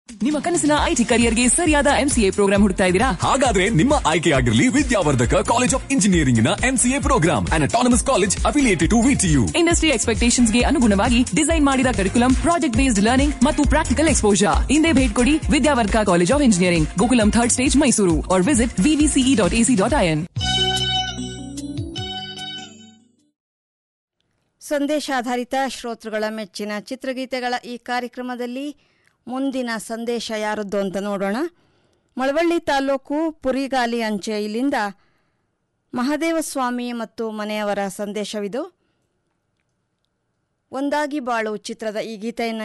ನಿಮ್ಮ ಕನಸಿನ ಐಟಿ ಕರಿಯರ್ಗೆ ಸರಿಯಾದ ಎಂಸಿಎ ಪ್ರೋಗ್ರಾಂ ಹುಡುಕ್ತಾ ಇದ್ದೀರಾ ಹಾಗಾದ್ರೆ ನಿಮ್ಮ ಆಯ್ಕೆಯಾಗಿರಲಿ ವಿದ್ಯಾವರ್ಧಕ ಕಾಲೇಜ್ ಆಫ್ ಇಂಜಿನಿಯರಿಂಗ್ ನ MCA program and autonomous college affiliated to VTU industry expectations ಗೆ ಅನುಗುಣವಾಗಿ ಡಿಸೈನ್ ಮಾಡಿದ ಕರಿಕುಲಂ ಪ್ರಾಜೆಕ್ಟ್ ಬೇಸ್ಡ್ ಲರ್ನಿಂಗ್ ಮತ್ತು ಪ್ರಾಕ್ಟಿಕಲ್ ಎಕ್ಸ್ಪೋಜರ್ ಹಿಂದೆ ಭೇಟಿ ಕೊಡಿ Vidyavardhaka college of engineering Gokulam third stage Mysuru or visit VVCE dot AC dot IN ಸಂದೇಶಾಧಾರಿತ ಶ್ರೋತೃಗಳ ಮೆಚ್ಚಿನ ಚಿತ್ರಗೀತೆಗಳ ಈ ಕಾರ್ಯಕ್ರಮದಲ್ಲಿ ಮುಂದಿನ ಸಂದೇಶ ಯಾರದ್ದು ಅಂತ ನೋಡೋಣ ಮಳವಳ್ಳಿ ತಾಲೂಕು ಪುರಿಗಾಲಿ ಅಂಚೆ ಇಲ್ಲಿಂದ ಮಹದೇವಸ್ವಾಮಿ ಮತ್ತು ಮನೆಯವರ ಸಂದೇಶವಿದು ಒಂದಾಗಿ ಬಾಳು ಚಿತ್ರದ ಈ ಗೀತೆಯನ್ನು